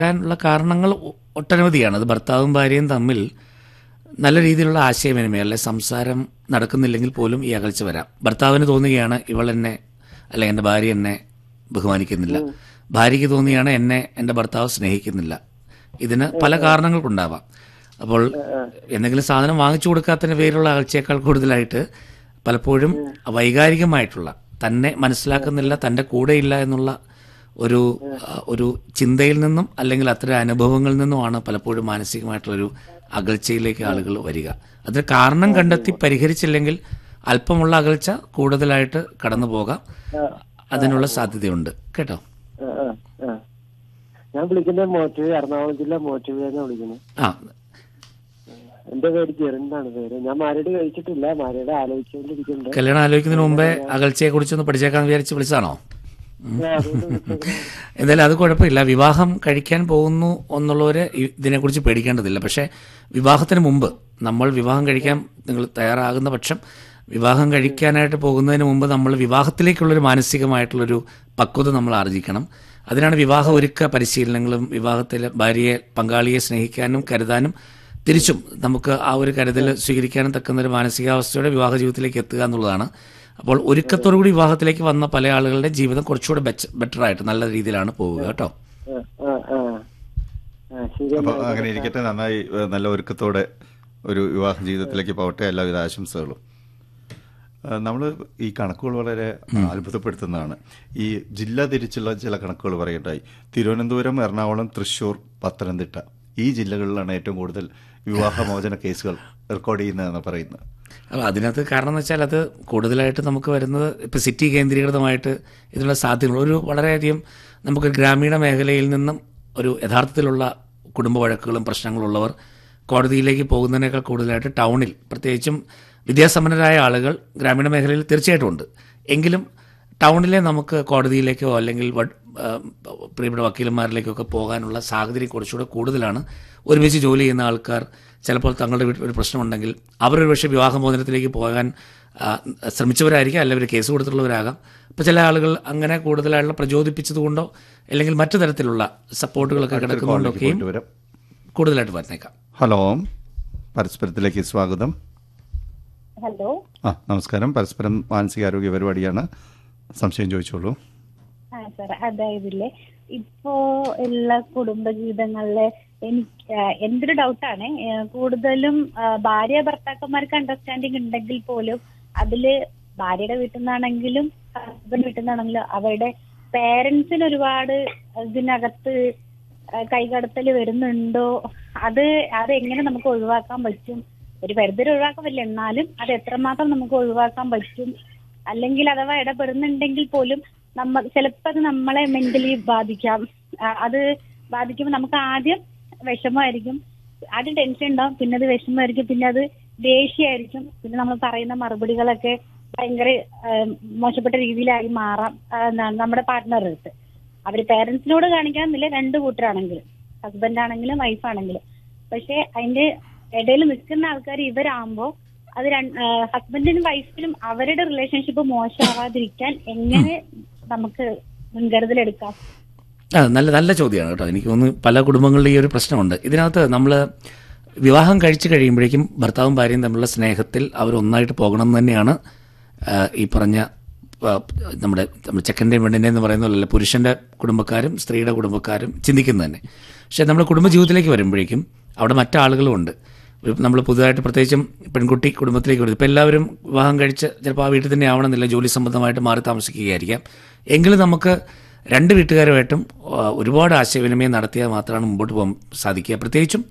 വരാനുള്ള കാരണങ്ങൾ ഒ- ഒട്ടനവധിയാണ് അത് ഭർത്താവും ഭാര്യയും തമ്മിൽ നല്ല രീതിയിലുള്ള ആശയവിനിമയം അല്ലെ സംസാരം നടക്കുന്നില്ലെങ്കിൽ പോലും ഈ അകൽച്ച വരാം ഭർത്താവിന് തോന്നുകയാണ് ഇവൾ എന്നെ അല്ലെ എൻ്റെ ഭാര്യ എന്നെ ബഹുമാനിക്കുന്നില്ല ഭാര്യയ്ക്ക് തോന്നിയാണ് എന്നെ എൻ്റെ ഭർത്താവ് സ്നേഹിക്കുന്നില്ല ഇതിന് പല കാരണങ്ങൾക്കുണ്ടാവാം അപ്പോൾ എന്തെങ്കിലും സാധനം വാങ്ങിച്ചു കൊടുക്കാത്തതിന് പേരുള്ള അകൽച്ചയേക്കാൾ കൂടുതലായിട്ട് പലപ്പോഴും വൈകാരികമായിട്ടുള്ള തന്നെ മനസ്സിലാക്കുന്നില്ല തൻ്റെ കൂടെയില്ല എന്നുള്ള ഒരു ആ, ഒരു ചിന്തയിൽ നിന്നും അല്ലെങ്കിൽ അത്തരം അനുഭവങ്ങളിൽ നിന്നുമാണ് പലപ്പോഴും മാനസികമായിട്ടുള്ളൊരു അകൽച്ചയിലേക്ക് ആളുകൾ വരിക അതിന് കാരണം കണ്ടെത്തി പരിഹരിച്ചില്ലെങ്കിൽ അല്പമുള്ള അകൽച്ച കൂടുതലായിട്ട് കടന്നു പോകാം അതിനുള്ള സാധ്യതയുണ്ട് കേട്ടോ ആ, ആ, ആ. ഞാൻ വിളിക്കുന്നത് മോറ്റൂർ എറണാകുളം ജില്ല മോറ്റൂരാണ് വിളിക്കുന്നത് ആ എന്റെ പേര് ജെറിനാണ് പേര് ഞാൻ മാരീഡ് കഴിച്ചിട്ടില്ല മാരീഡ് ആലോചിച്ചുകൊണ്ടിരിക്കുന്നുണ്ട് കല്യാണം ആലോചിക്കുന്നതിന് മുമ്പേ അകൽച്ചയെ കുറിച്ചൊന്ന് പഠിച്ചേക്കാൻ വിചാരിച്ച് വിളിച്ചതാണോ ഞാൻ അതുകൊണ്ട് വിളിച്ചതാണ്. എന്തായാലും അത് കുഴപ്പമില്ല വിവാഹം കഴിക്കാൻ പോകുന്നു എന്നുള്ളവര് ഇ- ഇതിനെക്കുറിച്ച് പേടിക്കേണ്ടതില്ല പക്ഷേ വിവാഹത്തിന് മുമ്പ് നമ്മൾ വിവാഹം കഴിക്കാൻ നിങ്ങൾ തയ്യാറാകുന്ന പക്ഷം വിവാഹം കഴിക്കാനായിട്ട് പോകുന്നതിന് മുമ്പ് നമ്മൾ വിവാഹത്തിലേക്കുള്ളൊരു മാനസികമായിട്ടുള്ളൊരു പക്വത നമ്മൾ ആർജിക്കണം അതിനാണ് വിവാഹ ഒരുക്ക പരിശീലനങ്ങളും വിവാഹത്തിൽ ഭാര്യയെ പങ്കാളിയെ സ്നേഹിക്കാനും കരുതാനും തിരിച്ചും നമുക്ക് ആ ഒരു കരുതൽ സ്വീകരിക്കാനും തക്കുന്ന ഒരു മാനസികാവസ്ഥയോടെ വിവാഹ ജീവിതത്തിലേക്ക് എത്തുക എന്നുള്ളതാണ് അപ്പോൾ ഒരുക്കത്തോടുകൂടി വിവാഹത്തിലേക്ക് വന്ന പല ആളുകളുടെ ജീവിതം കുറച്ചുകൂടെ ബെറ്റർ ആയിട്ട് നല്ല രീതിയിലാണ് പോവുക കേട്ടോ ആ, ആ, ആ. ആ, ശരി അപ്പൊ എന്നാ. അങ്ങനെ ഇരിക്കട്ടെ നന്നായി ഏഹ്, നല്ല ഒരുക്കത്തോടെ ഒരു വിവാഹ ജീവിതത്തിലേക്ക് പോകട്ടെ എല്ലാവിധ ആശംസകളും നമ്മൾ ഈ കണക്കുകൾ വളരെ അത്ഭുതപ്പെടുത്തുന്നതാണ് ഈ ജില്ല തിരിച്ചുള്ള ചില കണക്കുകൾ പറയണ്ടായി തിരുവനന്തപുരം എറണാകുളം തൃശൂർ പത്തനംതിട്ട ഈ ജില്ലകളിലാണ് ഏറ്റവും കൂടുതൽ വിവാഹമോചന കേസുകൾ റെക്കോർഡ് ചെയ്യുന്നതെന്ന് പറയുന്നത് അപ്പോൾ അതിനകത്ത് കാരണം എന്ന് വെച്ചാൽ അത് കൂടുതലായിട്ട് നമുക്ക് വരുന്നത് ഇപ്പോൾ സിറ്റി കേന്ദ്രീകൃതമായിട്ട് ഇതിനുള്ള സാധ്യതകൾ ഒരു വളരെയധികം നമുക്ക് ഗ്രാമീണ മേഖലയിൽ നിന്നും ഒരു യഥാർത്ഥത്തിലുള്ള കുടുംബ വഴക്കുകളും പ്രശ്നങ്ങളുള്ളവർ കോടതിയിലേക്ക് പോകുന്നതിനേക്കാൾ കൂടുതലായിട്ട് ടൗണിൽ പ്രത്യേകിച്ചും വിദ്യാസമ്പന്നരായ ആളുകൾ ഗ്രാമീണ മേഖലയിൽ തീർച്ചയായിട്ടും ഉണ്ട് എങ്കിലും ടൗണിലെ നമുക്ക് കോടതിയിലേക്കോ അല്ലെങ്കിൽ വ- ആ, പ്രിയപ്പെട്ട വക്കീലന്മാരിലേക്കൊക്കെ പോകാനുള്ള സാഹചര്യം കുറച്ചുകൂടെ കൂടുതലാണ് ഒരുമിച്ച് ജോലി ചെയ്യുന്ന ആൾക്കാർ ചിലപ്പോൾ തങ്ങളുടെ വീട്ടിൽ ഒരു പ്രശ്നമുണ്ടെങ്കിൽ അവരൊരു പക്ഷേ വിവാഹമോചനത്തിലേക്ക് പോകാൻ ആ, ശ്രമിച്ചവരായിരിക്കും അല്ലെങ്കിൽ കേസ് കൊടുത്തിട്ടുള്ളവരാകാം അപ്പോൾ ചില ആളുകൾ അങ്ങനെ കൂടുതലായിട്ടുള്ള പ്രചോദിപ്പിച്ചതുകൊണ്ടോ അല്ലെങ്കിൽ മറ്റു തരത്തിലുള്ള സപ്പോർട്ടുകളൊക്കെ കിടക്കുന്നതുകൊണ്ടൊക്കെയും പോയിട്ട് വരാം കൂടുതലായിട്ട് വന്നേക്കാം ഹലോ പരസ്പരത്തിലേക്ക് സ്വാഗതം ഹലോ ആ നമസ്കാരം പരസ്പരം മാനസികാരോഗ്യ പരിപാടിയാണ് സംശയം ചോദിച്ചോളൂ ആ സാർ അതായതില്ലേ ഇപ്പോ എല്ലാ കുടുംബജീവിതങ്ങളിലെ എനിക്ക് ആ, എന്റെ ഒരു ഡൗട്ടാണ് കൂടുതലും ആ, ഭാര്യ ഭർത്താക്കന്മാർക്ക് അണ്ടർസ്റ്റാൻഡിങ് ഉണ്ടെങ്കിൽ പോലും അതില് ഭാര്യയുടെ വീട്ടിൽ നിന്നാണെങ്കിലും ഹസ്ബൻഡ് വീട്ടിൽ നിന്നാണെങ്കിലും അവരുടെ പേരൻസിന് ഒരുപാട് ഇതിനകത്ത് ആ, കൈകടത്തൽ വരുന്നുണ്ടോ അത് അത് എങ്ങനെ നമുക്ക് ഒഴിവാക്കാൻ പറ്റും ഒരു പരിധി വരെ ഒഴിവാക്കാൻ പറ്റില്ല എന്നാലും അത് എത്രമാത്രം നമുക്ക് ഒഴിവാക്കാൻ പറ്റും അല്ലെങ്കിൽ അഥവാ ഇടപെടുന്നുണ്ടെങ്കിൽ പോലും നമ്മ ചിലപ്പോൾ അത് നമ്മളെ മെന്റലി ബാധിക്കാം ആ, അത് ബാധിക്കുമ്പോൾ നമുക്ക് ആദ്യം വിഷമമായിരിക്കും ആദ്യം ടെൻഷൻ ഉണ്ടാവും പിന്നെ അത് വിഷമമായിരിക്കും പിന്നെ അത് ദേഷ്യമായിരിക്കും പിന്നെ നമ്മൾ പറയുന്ന മറുപടികളൊക്കെ ഭയങ്കര ആ, മോശപ്പെട്ട രീതിയിലായി മാറാം ആ, എന്താണ് നമ്മുടെ പാർട്ട്ണറുടെ അടുത്ത് അവര് പേരൻസിനോട് കാണിക്കാന്നില്ല രണ്ട് കൂട്ടരാണെങ്കിലും ഹസ്ബൻഡ് ആണെങ്കിലും വൈഫ് ആണെങ്കിലും പക്ഷെ അതിന്റെ ഇടയിൽ നിൽക്കുന്ന ആൾക്കാർ ഇവരാകുമ്പോ അത് ഹസ്ബൻഡിനും വൈഫിനും അവരുടെ റിലേഷൻഷിപ്പ് മോശമാവാതിരിക്കാൻ എങ്ങനെ നമുക്ക് മുൻകരുതലെടുക്കാം ആ നല്ല നല്ല ചോദ്യമാണ് കേട്ടോ എനിക്ക് തോന്നുന്നു പല കുടുംബങ്ങളിലും ഈ ഒരു പ്രശ്നമുണ്ട് ഇതിനകത്ത് നമ്മൾ വിവാഹം കഴിച്ചു കഴിയുമ്പോഴേക്കും ഭർത്താവും ഭാര്യയും തമ്മിലുള്ള സ്നേഹത്തിൽ അവർ ഒന്നായിട്ട് പോകണം എന്ന് തന്നെയാണ് ആ, ഈ പറഞ്ഞ ആ, നമ്മുടെ നമ്മുടെ ചെക്കൻ്റെയും പെണ്ണിൻ്റെയും എന്ന് പറയുന്ന പോലെ പുരുഷൻ്റെ കുടുംബക്കാരും സ്ത്രീയുടെ കുടുംബക്കാരും ചിന്തിക്കുന്നത് തന്നെ പക്ഷേ നമ്മൾ കുടുംബജീവിതത്തിലേക്ക് വരുമ്പോഴേക്കും അവിടെ മറ്റാളുകളും ഉണ്ട് നമ്മൾ പുതുതായിട്ട് പ്രത്യേകിച്ചും പെൺകുട്ടി കുടുംബത്തിലേക്ക് വരുന്നത് ഇപ്പോൾ എല്ലാവരും വിവാഹം കഴിച്ച് ചിലപ്പോൾ ആ വീട്ടിൽ തന്നെ ആവണമെന്നില്ല ജോലി സംബന്ധമായിട്ട് മാറി താമസിക്കുകയായിരിക്കാം എങ്കിലും നമുക്ക് രണ്ട് വീട്ടുകാരുമായിട്ടും ആ, ഒരുപാട് ആശയവിനിമയം നടത്തിയാൽ മാത്രമാണ് മുമ്പോട്ട് പോകാൻ സാധിക്കുക പ്രത്യേകിച്ചും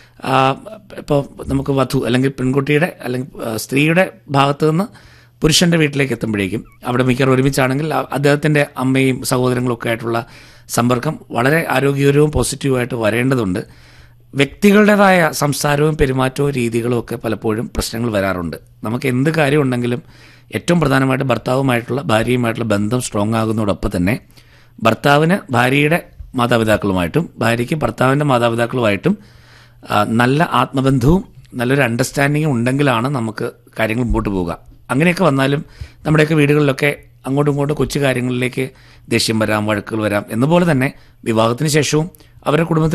ഇപ്പോൾ നമുക്ക് വധു അല്ലെങ്കിൽ പെൺകുട്ടിയുടെ അല്ലെങ്കിൽ ആ, സ്ത്രീയുടെ ഭാഗത്തു നിന്ന് പുരുഷൻ്റെ വീട്ടിലേക്ക് എത്തുമ്പോഴേക്കും അവിടെ മിക്കവാറും ഒരുമിച്ചാണെങ്കിൽ ആ- അദ്ദേഹത്തിൻ്റെ അമ്മയും സഹോദരങ്ങളും ഒക്കെ ആയിട്ടുള്ള സമ്പർക്കം വളരെ ആരോഗ്യകരവും പോസിറ്റീവായിട്ട് വരേണ്ടതുണ്ട് വ്യക്തികളുടേതായ സംസാരവും പെരുമാറ്റവും രീതികളും ഒക്കെ പലപ്പോഴും പ്രശ്നങ്ങൾ വരാറുണ്ട് നമുക്ക് എന്ത് കാര്യം ഉണ്ടെങ്കിലും ഏറ്റവും പ്രധാനമായിട്ട് ഭർത്താവുമായിട്ടുള്ള ഭാര്യയുമായിട്ടുള്ള ബന്ധം സ്ട്രോങ് ആകുന്നതോടൊപ്പം തന്നെ ഭർത്താവിന് ഭാര്യയുടെ മാതാപിതാക്കളുമായിട്ടും ഭാര്യയ്ക്ക് ഭർത്താവിൻ്റെ മാതാപിതാക്കളുമായിട്ടും ആ, നല്ല ആത്മബന്ധവും നല്ലൊരു അണ്ടർസ്റ്റാൻഡിങ്ങും ഉണ്ടെങ്കിലാണ് നമുക്ക് കാര്യങ്ങൾ മുമ്പോട്ട് പോവുക അങ്ങനെയൊക്കെ വന്നാലും നമ്മുടെയൊക്കെ വീടുകളിലൊക്കെ അങ്ങോട്ടും ഇങ്ങോട്ടും കൊച്ചു കാര്യങ്ങളിലേക്ക് ദേഷ്യം വരാം വഴക്കുകൾ വരാം എന്നപോലെ തന്നെ വിവാഹത്തിന് ശേഷവും അവരുടെ കുടുംബത്തിൽ